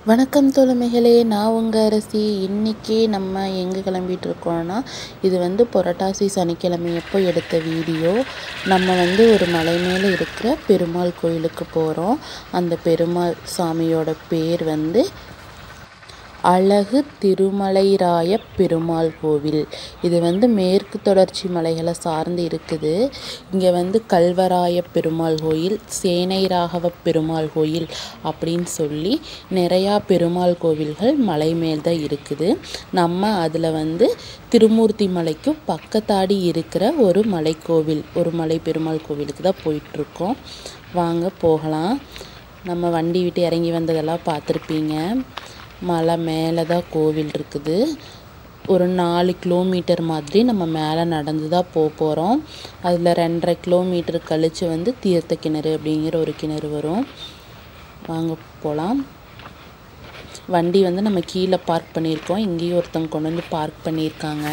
வணக்கம் தோழமைகளே நான் உங்கள் அரசி இன்றைக்கி நம்ம எங்கே கிளம்பிட்டு இருக்கோம்னா இது வந்து புரட்டாசி சனிக்கிழமை எப்போ எடுத்த வீடியோ நம்ம வந்து ஒரு மலை மேலே இருக்கிற பெருமாள் கோயிலுக்கு போகிறோம் அந்த பெருமாள் சாமியோட பேர் வந்து அழகு திருமலைராய பெருமாள் கோவில் இது வந்து மேற்கு தொடர்ச்சி மலைகளை சார்ந்து இருக்குது இங்கே வந்து கல்வராய பெருமாள் கோயில் சேனை ராகவ பெருமாள் கோயில் அப்படின்னு சொல்லி நிறையா பெருமாள் கோவில்கள் மலை மேல் தான் இருக்குது நம்ம அதில் வந்து திருமூர்த்தி மலைக்கு பக்கத்தாடி இருக்கிற ஒரு மலைக்கோவில் ஒரு மலை பெருமாள் கோவிலுக்கு தான் போயிட்டுருக்கோம் வாங்க போகலாம் நம்ம வண்டி விட்டு இறங்கி வந்ததெல்லாம் பார்த்துருப்பீங்க மலை மேலே தான் கோவில் இருக்குது ஒரு நாலு கிலோமீட்டர் மாதிரி நம்ம மேலே நடந்து தான் போக போகிறோம் அதில் ரெண்டரை கிலோமீட்டர் கழித்து வந்து தீர்த்த கிணறு அப்படிங்கிற ஒரு கிணறு வரும் வாங்க போகலாம் வண்டி வந்து நம்ம கீழே பார்க் பண்ணியிருக்கோம் இங்கேயும் ஒருத்தவங்க கொண்டு வந்து பார்க் பண்ணியிருக்காங்க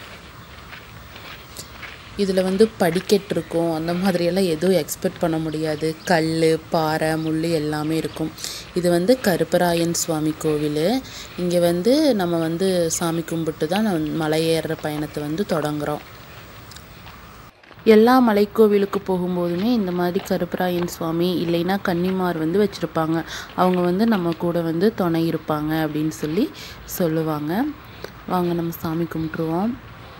இதில் வந்து படிக்கட்டு இருக்கும் அந்த மாதிரியெல்லாம் எதுவும் எக்ஸ்பெக்ட் பண்ண முடியாது கல் பாறை முள் எல்லாமே இருக்கும் இது வந்து கருப்பராயன் சுவாமி கோவில் இங்கே வந்து நம்ம வந்து சாமி கும்பிட்டு தான் நம்ம மலை ஏறுற பயணத்தை வந்து தொடங்குறோம் எல்லா மலைக்கோவிலுக்கு போகும்போதுமே இந்த மாதிரி கருப்பராயன் சுவாமி இல்லைன்னா கன்னிமார் வந்து வச்சுருப்பாங்க அவங்க வந்து நம்ம கூட வந்து துணை இருப்பாங்க அப்படின்னு சொல்லி சொல்லுவாங்க வாங்க நம்ம சாமி கும்பிட்ருவோம்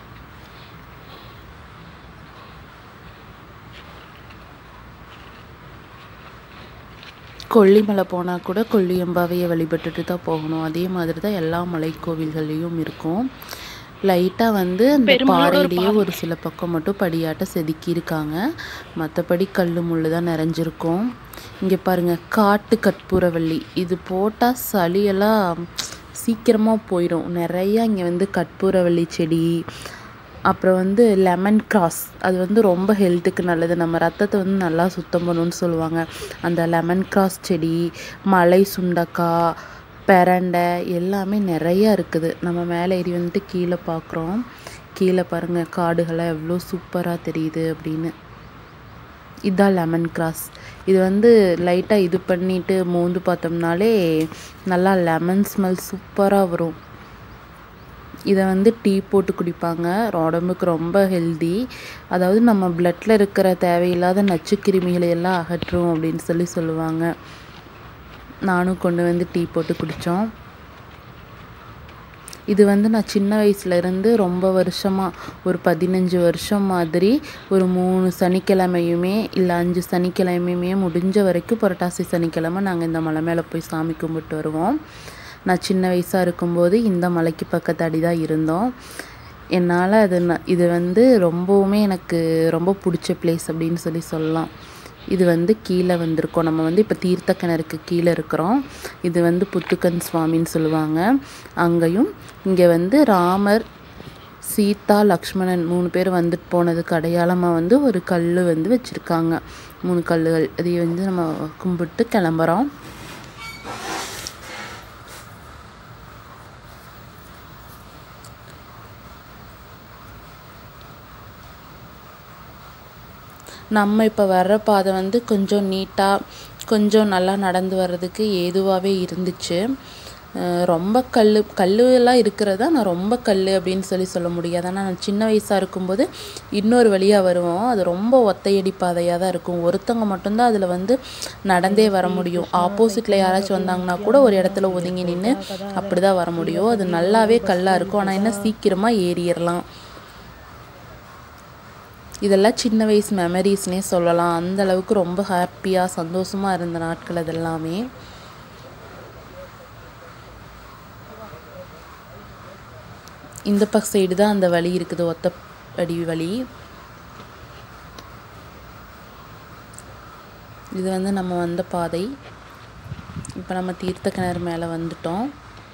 கொல்லிமலை போனால் கூட கொல்லியம்பாவையை வழிபட்டுட்டு தான் போகணும் அதே மாதிரி தான் எல்லா மலைக்கோவில்கள்லேயும் இருக்கும் லைட்டாக வந்து அந்த பாறையிலேயே ஒரு சில பக்கம் மட்டும் படியாட்ட செதுக்கி இருக்காங்க மற்றபடி கல் முள் தான் நிறைஞ்சிருக்கும் இங்கே பாருங்கள் காட்டு கற்பூரவள்ளி இது போட்டால் சளியெல்லாம் சீக்கிரமாக போயிடும் நிறையா இங்கே வந்து கற்பூரவள்ளி செடி அப்புறம் வந்து லெமன் கிராஸ் அது வந்து ரொம்ப ஹெல்த்துக்கு நல்லது நம்ம ரத்தத்தை வந்து நல்லா சுத்தம் பண்ணணும்னு சொல்லுவாங்க அந்த லெமன் கிராஸ் செடி மலை சுண்டக்காய் பெரண்டை எல்லாமே நிறையா இருக்குது நம்ம மேலே ஏறி வந்துட்டு கீழே பார்க்குறோம் கீழே பாருங்கள் காடுகள்லாம் எவ்வளோ சூப்பராக தெரியுது அப்படின்னு இதுதான் லெமன் கிராஸ் இது வந்து லைட்டாக இது பண்ணிவிட்டு மோந்து பார்த்தோம்னாலே நல்லா லெமன் ஸ்மெல் சூப்பராக வரும் இதை வந்து டீ போட்டு குடிப்பாங்க உடம்புக்கு ரொம்ப ஹெல்தி அதாவது நம்ம பிளட்டில் இருக்கிற தேவையில்லாத நச்சுக்கிருமிகளை எல்லாம் அகற்றும் அப்படின்னு சொல்லி சொல்லுவாங்க நானும் கொண்டு வந்து டீ போட்டு குடித்தோம் இது வந்து நான் சின்ன வயசுலேருந்து ரொம்ப வருஷமாக ஒரு பதினஞ்சு வருஷம் மாதிரி ஒரு மூணு சனிக்கிழமையுமே இல்லை அஞ்சு சனிக்கிழமையுமே முடிஞ்ச வரைக்கும் புரட்டாசி சனிக்கிழமை நாங்கள் இந்த மலை மேலே போய் சாமி கும்பிட்டு வருவோம் நான் சின்ன வயசாக இருக்கும்போது இந்த மலைக்கு பக்கத்தாடி தான் இருந்தோம் என்னால் அது ந இது வந்து ரொம்பவுமே எனக்கு ரொம்ப பிடிச்ச பிளேஸ் அப்படின்னு சொல்லி சொல்லலாம் இது வந்து கீழே வந்திருக்கோம் நம்ம வந்து இப்போ தீர்த்த கிணறுக்கு கீழே இருக்கிறோம் இது வந்து புத்துக்கன் சுவாமின்னு சொல்லுவாங்க அங்கேயும் இங்கே வந்து ராமர் சீதா லக்ஷ்மணன் மூணு பேர் வந்துட்டு போனதுக்கு அடையாளமாக வந்து ஒரு கல் வந்து வச்சுருக்காங்க மூணு கல்லுகள் இதை வந்து நம்ம கும்பிட்டு கிளம்புறோம் நம்ம இப்போ வர்ற பாதை வந்து கொஞ்சம் நீட்டாக கொஞ்சம் நல்லா நடந்து வர்றதுக்கு ஏதுவாகவே இருந்துச்சு ரொம்ப கல் கல்லுலாம் இருக்கிறதா நான் ரொம்ப கல் அப்படின்னு சொல்லி சொல்ல முடியாது ஆனால் நான் சின்ன வயசாக இருக்கும்போது இன்னொரு வழியாக வருவோம் அது ரொம்ப ஒத்தையடி பாதையாக தான் இருக்கும் ஒருத்தவங்க மட்டும்தான் அதில் வந்து நடந்தே வர முடியும் ஆப்போசிட்டில் யாராச்சும் வந்தாங்கன்னா கூட ஒரு இடத்துல ஒதுங்கி நின்று அப்படி தான் வர முடியும் அது நல்லாவே கல்லாக இருக்கும் ஆனால் என்ன சீக்கிரமாக ஏறிடலாம் இதெல்லாம் சின்ன வயசு மெமரிஸ்னே சொல்லலாம் அந்த அளவுக்கு ரொம்ப ஹாப்பியாக சந்தோஷமாக இருந்த நாட்கள் அதெல்லாமே இந்த பக்க சைடு தான் அந்த வழி இருக்குது ஒத்த அடி வழி இது வந்து நம்ம வந்த பாதை இப்போ நம்ம தீர்த்த கிணறு மேலே வந்துட்டோம்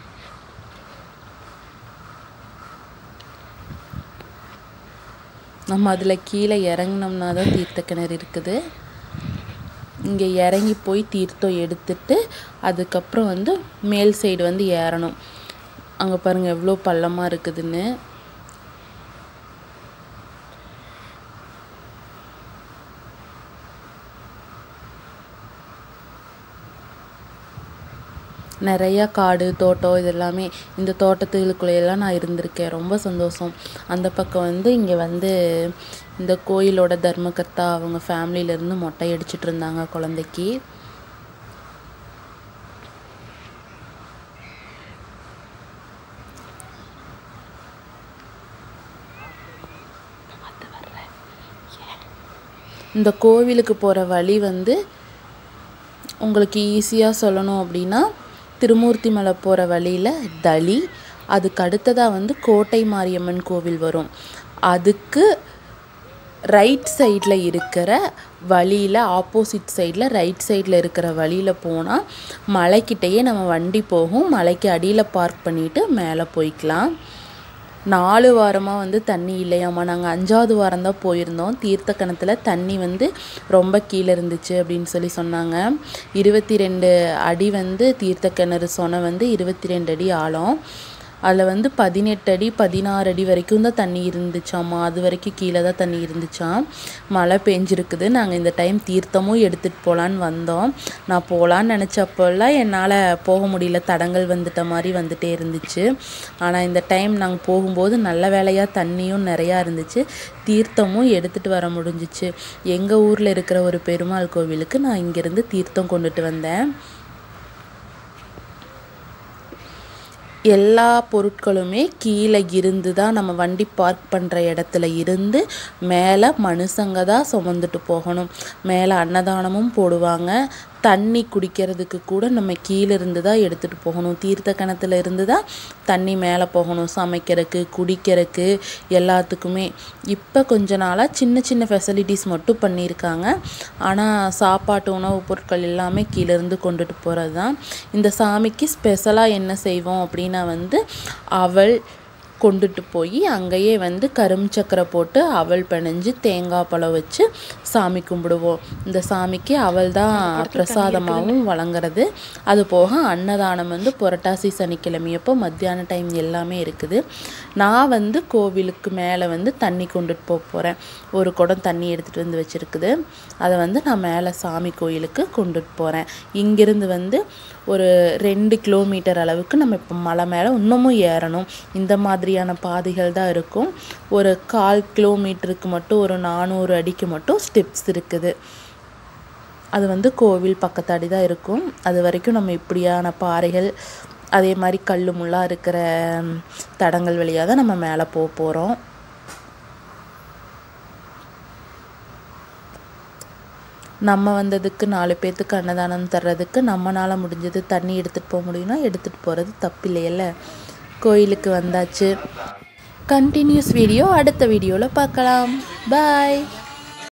நம்ம அதில் கீழே இறங்கினோம்னா தான் தீர்த்த கிணறு இருக்குது இங்கே இறங்கி போய் தீர்த்தம் எடுத்துட்டு அதுக்கப்புறம் வந்து மேல் சைடு வந்து ஏறணும் அங்கே பாருங்கள் எவ்வளோ பள்ளமாக இருக்குதுன்னு நிறையா காடு தோட்டம் இது எல்லாமே இந்த தோட்டத்துக்குள்ளேயெல்லாம் நான் இருந்திருக்கேன் ரொம்ப சந்தோஷம் அந்த பக்கம் வந்து இங்கே வந்து இந்த கோயிலோட தர்மகர்த்தா அவங்க ஃபேமிலியிலேருந்து மொட்டை அடிச்சிட்டு இருந்தாங்க குழந்தைக்கு இந்த கோவிலுக்கு போகிற வழி வந்து உங்களுக்கு ஈஸியாக சொல்லணும் அப்படின்னா திருமூர்த்தி மலை போகிற வழியில் தளி அதுக்கு அடுத்ததாக வந்து கோட்டை மாரியம்மன் கோவில் வரும் அதுக்கு ரைட் சைடில் இருக்கிற வழியில் ஆப்போசிட் சைடில் ரைட் சைடில் இருக்கிற வழியில் போனால் மலைக்கிட்டேயே நம்ம வண்டி போகும் மலைக்கு அடியில் பார்க் பண்ணிவிட்டு மேலே போய்க்கலாம் நாலு வாரமாக வந்து தண்ணி இல்லையாம்மா நாங்கள் அஞ்சாவது வாரம் தான் போயிருந்தோம் தீர்த்த கிணத்துல தண்ணி வந்து ரொம்ப கீழே இருந்துச்சு அப்படின்னு சொல்லி சொன்னாங்க இருபத்தி ரெண்டு அடி வந்து தீர்த்த கிணறு சொன்ன வந்து இருபத்தி ரெண்டு அடி ஆழம் அதில் வந்து பதினெட்டு அடி பதினாறு அடி வரைக்கும் தான் தண்ணி இருந்துச்சாம்மா அது வரைக்கும் கீழே தான் தண்ணி இருந்துச்சாம் மழை பெஞ்சிருக்குது நாங்கள் இந்த டைம் தீர்த்தமும் எடுத்துகிட்டு போகலான்னு வந்தோம் நான் போகலான்னு நினச்சப்போல்லாம் என்னால் போக முடியல தடங்கள் வந்துட்ட மாதிரி வந்துட்டே இருந்துச்சு ஆனால் இந்த டைம் நாங்கள் போகும்போது நல்ல வேலையாக தண்ணியும் நிறையா இருந்துச்சு தீர்த்தமும் எடுத்துகிட்டு வர முடிஞ்சிச்சு எங்கள் ஊரில் இருக்கிற ஒரு பெருமாள் கோவிலுக்கு நான் இங்கேருந்து தீர்த்தம் கொண்டுட்டு வந்தேன் எல்லா பொருட்களுமே கீழே இருந்து தான் நம்ம வண்டி பார்க் பண்ணுற இடத்துல இருந்து மேலே மனுஷங்க தான் சுமந்துட்டு போகணும் மேலே அன்னதானமும் போடுவாங்க தண்ணி குடிக்கிறதுக்கு கூட நம்ம கீழே இருந்து தான் எடுத்துகிட்டு போகணும் தீர்த்த கிணத்துல இருந்து தான் தண்ணி மேலே போகணும் சமைக்கிறதுக்கு குடிக்கிறதுக்கு எல்லாத்துக்குமே இப்போ கொஞ்ச நாளாக சின்ன சின்ன ஃபெசிலிட்டிஸ் மட்டும் பண்ணியிருக்காங்க ஆனால் சாப்பாட்டு உணவுப் பொருட்கள் எல்லாமே கீழேருந்து கொண்டுட்டு போகிறது தான் இந்த சாமிக்கு ஸ்பெஷலாக என்ன செய்வோம் அப்படின்னா வந்து அவல் கொண்டுட்டு போய் அங்கேயே வந்து கரும் சக்கரை போட்டு அவல் பிணைஞ்சு தேங்காய் பழம் வச்சு சாமி கும்பிடுவோம் இந்த சாமிக்கு அவல் தான் பிரசாதமாகவும் வழங்குறது அது போக அன்னதானம் வந்து புரட்டாசி சனிக்கிழமையப்போ மத்தியான டைம் எல்லாமே இருக்குது நான் வந்து கோவிலுக்கு மேலே வந்து தண்ணி கொண்டுட்டு போக போகிறேன் ஒரு குடம் தண்ணி எடுத்துகிட்டு வந்து வச்சுருக்குது அதை வந்து நான் மேலே சாமி கோயிலுக்கு கொண்டுட்டு போகிறேன் இங்கேருந்து வந்து ஒரு ரெண்டு கிலோமீட்டர் அளவுக்கு நம்ம இப்போ மலை மேலே இன்னமும் ஏறணும் இந்த மாதிரியான பாதைகள் தான் இருக்கும் ஒரு கால் கிலோமீட்டருக்கு மட்டும் ஒரு நானூறு அடிக்கு மட்டும் ஸ்டெப்ஸ் இருக்குது அது வந்து கோவில் பக்கத்தாடி தான் இருக்கும் அது வரைக்கும் நம்ம இப்படியான பாறைகள் அதே மாதிரி கல் முள்ளாக இருக்கிற தடங்கள் வழியாக தான் நம்ம மேலே போக போகிறோம் நம்ம வந்ததுக்கு நாலு பேர்த்துக்கு அன்னதானம் தர்றதுக்கு நம்மளால் முடிஞ்சது தண்ணி எடுத்துகிட்டு போக முடியும்னா எடுத்துகிட்டு போகிறது தப்பில்லையல்ல கோயிலுக்கு வந்தாச்சு கண்டினியூஸ் வீடியோ அடுத்த வீடியோவில் பார்க்கலாம் பாய்